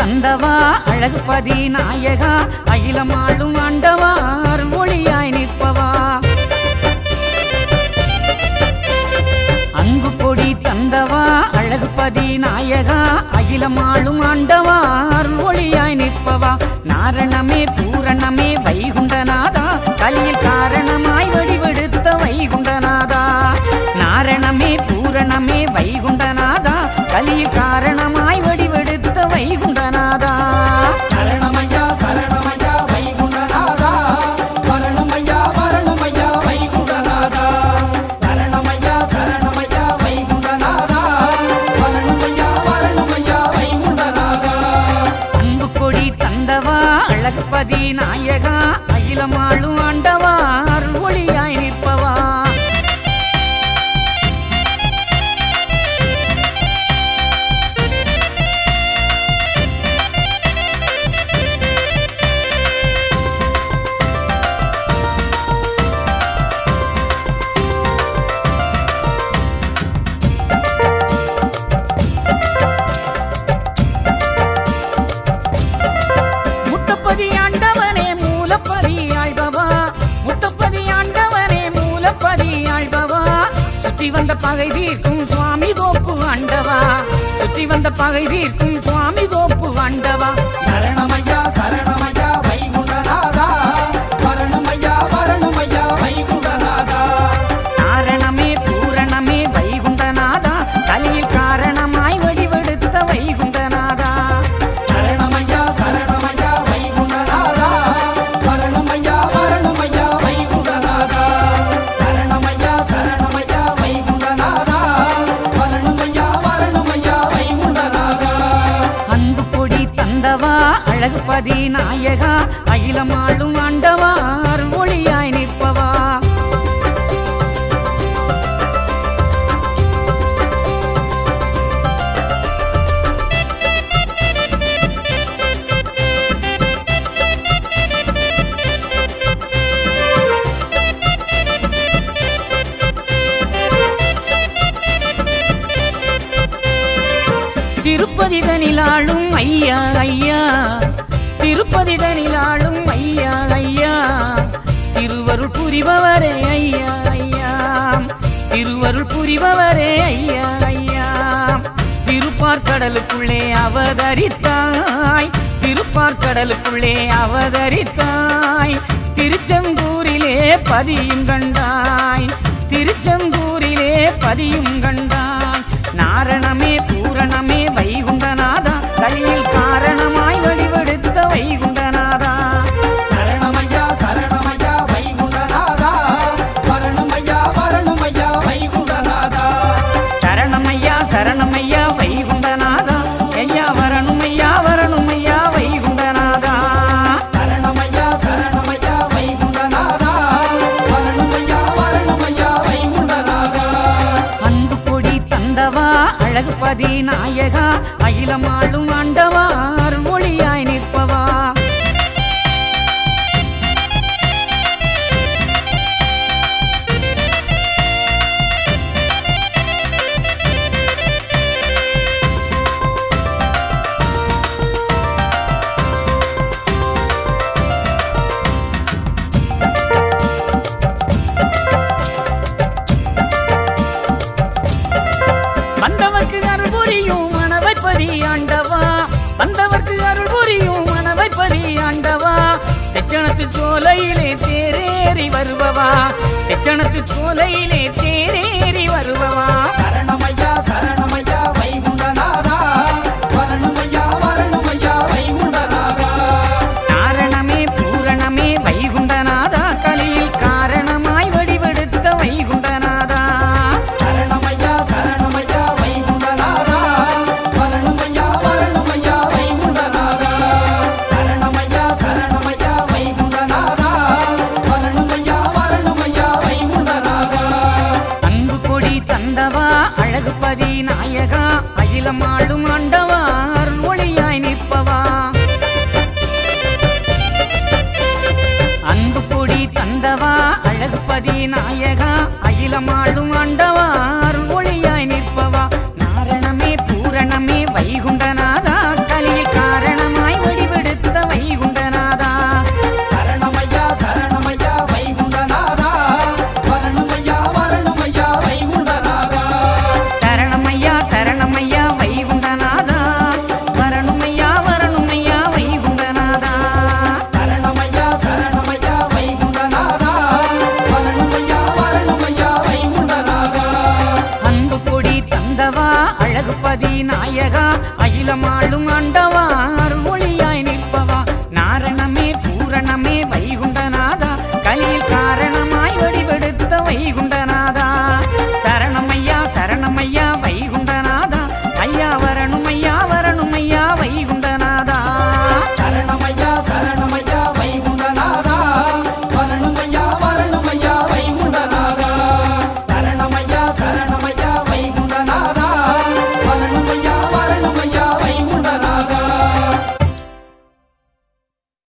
தந்தவா அழகுபதி நாயகா அகிலமாளும் ஆண்டவா அருள்மொழியாய் நிற்பவா அங்கு பொடி தந்தவா அழகுபதி நாயகா அகிலமாளும் ஆண்டவா அருள்மொழியாய் நிற்பவா நாரணமே பூரணமே வைகுண்டநாதா கலியில் காரணமாய் வடிவெடுத்த வைகுண்டநாதா நாரணமே பூரணமே வைகுண்டநாதா கலியில் காரணமாய் வடிவெடுத்த வைகுண்டநாதா சரணமையா சரணமையா வைகுண்டநாதா வரணுமையா வரணுமையா வைகுண்டநாதா சரணமையா சரணமையா வைகுண்டநாதா வரணுமையா வரணுமையா வைகுண்டநாதா அன்பு கொடி தந்தவா அழகுபதி நாயகா அகிலமாளும் ஆண்டவா அருள்மொழியாய் நிற்பவா முத்தப்பதி ஆண்டவனே மூலப்பதி ஆழ்பவா முத்தப்பதி ஆண்டவனே மூலப்பதி ஆழ்பவா சுற்றி வந்த பகை தீர்க்கும் சுவாமி தோப்பு ஆண்டவா சுற்றி வந்த பகை தீர்க்கும் சுவாமி தோப்பு ஆண்டவா சரணமையா சரணமையா வைகுண்டநாதா வரணுமையா வரணுமையா வைகுண்டநாதா காரணமே பூரணமே வைகுண்டநாதா கலியில் காரணமாய் வடிவெடுத்த வைகுண்டநாதா சரணமையா சரணமையா வைகுண்டநாதா வரணுமையா வரணுமையா வைகுண்டநாதா சரணமையா சரணமையா வைகுண்டநாதா வரணுமையா வரணுமையா வைகுண்டநாதா அன்பு பொடி தந்தவா அழகுபதி நாயகா அகிலமாளும் ஆண்டவா அருள்மொழியாய் நிற்பவா திருப்பதிதனிலாளும் ஐயா ஐயா திருப்பதிதனிலாளும் ஐயா ஐயா திருவருள் புரிபவரே ஐயா ஐயா திருவருள் புரிபவரே ஐயா ஐயா திருப்பார்கடலுக்குள்ளே அவதரித்தாய் திருப்பார்கடலுக்குள்ளே அவதரித்தாய் திருச்செந்தூரிலே பதியும் கண்டாய் திருச்செந்தூரிலே பதியும் கண்டாய் நாரணமே பூரணமே வைகுண்டநாதா கலியில் காரணமாய் வடிவெடுத்த வைகுண்டநாதா சரணமையா சரணமையா வைகுண்டநாதா வரணுமையா வரணுமையா வைகுண்டநாதா சரணமையா சரணமையா வைகுண்டநாதா ஐயா வரணுமையா வரணுமையா வைகுண்டநாதா சரணமையா சரணமையா வைகுண்டநாதா வரணுமையா வரணுமையா வைகுண்டநாதா அன்பு பொடி தந்தவா அழகுபதி நாயகா அகிலமாளும் ஆண்டவா அருள்மொழியாய் நிற்பவா வந்தவர்க்கு அருள் புரியும் மனவைப்பதி ஆண்டவா வந்தவர்க்கு அருள் புரியும் மனவைப்பதி ஆண்டவா தெச்சணத்து சோலையிலே தேரேறி வருபவா தெச்சணத்து சோலையிலே தேரேறி வருபவா சரணமையா சரணமையா வைகுண்டநாதா வரணுமையா வரணுமையா வைகுண்டநாதா காரணமே பூரணமே வைகுண்டநாதா கலியில் காரணமாய் வடிவெடுத்த வைகுண்டநாதா சரணமையா சரணமையா வைகுண்டநாதா வரணுமையா வரணுமையா வைகுண்டநாதா சரணமையா சரணமையா வைகுண்டநாதா வரணுமையா வரணுமையா வைகுண்டநாதா அன்பு கொடி தந்தவா அழகுபதி நாயகா அகிலமாளும் ஆண்டவா அருள்மொழியாய் நிற்பவா அன்பு கொடி தந்தவா அழகுபதி நாயகா அகிலமாளும் ஆண்டவா அருள்மொழியாய் நிற்பவா நாரணமே பூரணமே வைகுண்டநாதா கலியில் காரணம் நாயகா அகிலமாளும் ஆண்டவா